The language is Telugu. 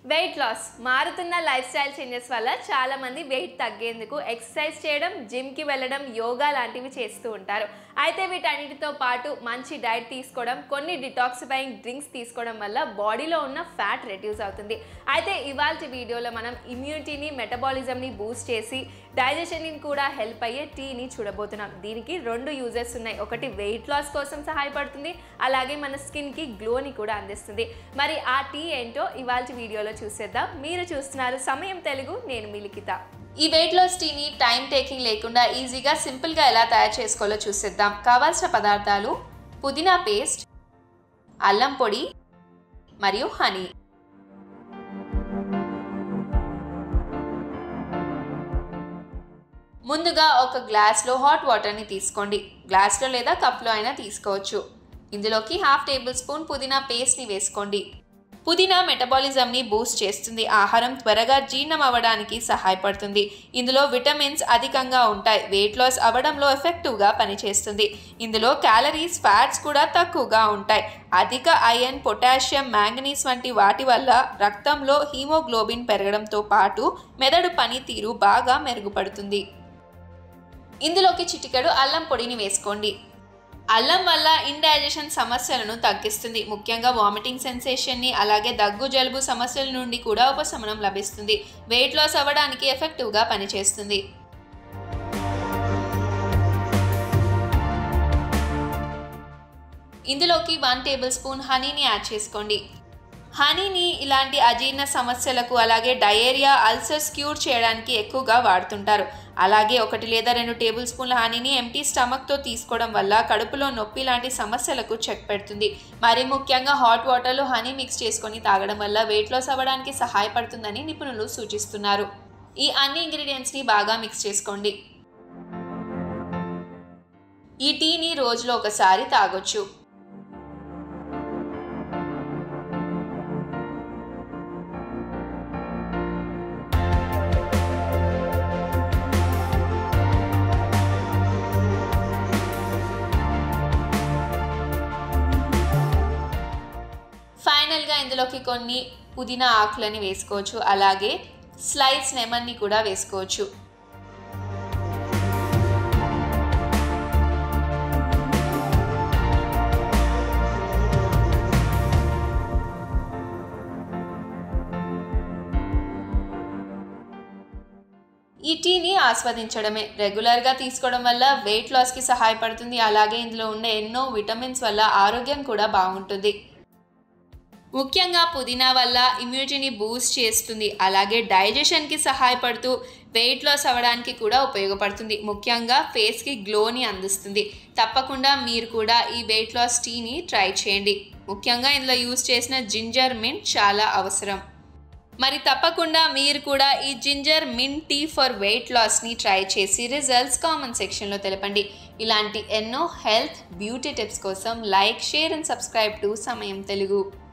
వెయిట్ లాస్ మారుతున్న లైఫ్ స్టైల్ చేంజెస్ వల్ల చాలా మంది వెయిట్ తగ్గేందుకు ఎక్సర్సైజ్ చేయడం జిమ్కి వెళ్ళడం యోగా లాంటివి చేస్తూ ఉంటారు అయితే వీటన్నిటితో పాటు మంచి డైట్ తీసుకోవడం కొన్ని డిటాక్సిఫైయింగ్ డ్రింక్స్ తీసుకోవడం వల్ల బాడీలో ఉన్న ఫ్యాట్ రెడ్యూస్ అవుతుంది అయితే ఇవాళ వీడియోలో మనం ఇమ్యూనిటీని మెటబాలిజంని బూస్ట్ చేసి డైజెషన్ని కూడా హెల్ప్ అయ్యే టీని చూడబోతున్నాం దీనికి రెండు యూజెస్ ఉన్నాయి ఒకటి వెయిట్ లాస్ కోసం సహాయపడుతుంది అలాగే మన స్కిన్కి గ్లోని కూడా అందిస్తుంది మరి ఆ టీ ఏంటో ఇవాళ వీడియోలో చూసేద్దాం మీరు చూస్తున్నారు సమయం తెలుగు నేను మిలికిత ఈ వెయిట్ లాస్ టీని టైం టేకింగ్ లేకుండా ఈజీగా సింపుల్గా ఎలా తయారు చేసుకోవాలో చూసేద్దాం కావాల్సిన పదార్థాలు పుదీనా పేస్ట్ అల్లం పొడి మరియు హనీ ముందుగా ఒక గ్లాస్లో హాట్ వాటర్ని తీసుకోండి గ్లాస్లో లేదా కప్లో అయినా తీసుకోవచ్చు ఇందులోకి హాఫ్ టేబుల్ స్పూన్ పుదీనా పేస్ట్ని వేసుకోండి పుదీనా మెటబాలిజంని బూస్ట్ చేస్తుంది ఆహారం త్వరగా జీర్ణం అవ్వడానికి సహాయపడుతుంది ఇందులో విటమిన్స్ అధికంగా ఉంటాయి వెయిట్ లాస్ అవ్వడంలో ఎఫెక్టివ్గా పనిచేస్తుంది ఇందులో క్యాలరీస్ ఫ్యాట్స్ కూడా తక్కువగా ఉంటాయి అధిక ఐరన్ పొటాషియం మ్యాంగనీస్ వంటి వాటి వల్ల రక్తంలో హీమోగ్లోబిన్ పెరగడంతో పాటు మెదడు పనితీరు బాగా మెరుగుపడుతుంది ఇందులోకి చిటికెడు అల్లం పొడిని వేసుకోండి అల్లం వల్ల ఇండైజెషన్ సమస్యలను తగ్గిస్తుంది ముఖ్యంగా వామిటింగ్ సెన్సేషన్ని అలాగే దగ్గు జలుబు సమస్యల నుండి కూడా ఉపశమనం లభిస్తుంది వెయిట్ లాస్ అవ్వడానికి ఎఫెక్టివ్గా పనిచేస్తుంది ఇందులోకి వన్ టేబుల్ స్పూన్ హనీని యాడ్ చేసుకోండి హనీని ఇలాంటి అజీర్ణ సమస్యలకు అలాగే డయేరియా అల్సర్స్ క్యూర్ చేయడానికి ఎక్కువగా వాడుతుంటారు అలాగే ఒకటి లేదా రెండు టేబుల్ స్పూన్ల హనీని ఎంటీ స్టమక్తో తీసుకోవడం వల్ల కడుపులో నొప్పి లాంటి సమస్యలకు చెక్ పెడుతుంది మరి ముఖ్యంగా హాట్ వాటర్లో హనీ మిక్స్ చేసుకొని తాగడం వల్ల వెయిట్ లాస్ అవ్వడానికి సహాయపడుతుందని నిపుణులు సూచిస్తున్నారు ఈ అన్ని ఇంగ్రీడియంట్స్ని బాగా మిక్స్ చేసుకోండి ఈ టీని రోజులో ఒకసారి తాగొచ్చు ఫైనల్గా ఇందులోకి కొన్ని పుదీనా ఆకులని వేసుకోవచ్చు అలాగే స్లైస్ లెమన్ని కూడా వేసుకోవచ్చు ఈ టీని ఆస్వాదించడమే రెగ్యులర్గా తీసుకోవడం వల్ల వెయిట్ లాస్కి సహాయపడుతుంది అలాగే ఇందులో ఉండే ఎన్నో విటమిన్స్ వల్ల ఆరోగ్యం కూడా బాగుంటుంది ముఖ్యంగా పుదీనా వల్ల ఇమ్యూనిటీని బూస్ట్ చేస్తుంది అలాగే డైజెషన్కి సహాయపడుతూ వెయిట్ లాస్ అవ్వడానికి కూడా ఉపయోగపడుతుంది ముఖ్యంగా ఫేస్కి గ్లోని అందిస్తుంది తప్పకుండా మీరు కూడా ఈ వెయిట్ లాస్ టీని ట్రై చేయండి ముఖ్యంగా ఇందులో యూస్ చేసిన జింజర్ మింట్ చాలా అవసరం మరి తప్పకుండా మీరు కూడా ఈ ginger mint tea for weight లాస్ని ట్రై చేసి రిజల్ట్స్ కామెంట్ సెక్షన్లో తెలపండి ఇలాంటి ఎన్నో హెల్త్ బ్యూటీ టిప్స్ కోసం like share and subscribe to Samayam Telugu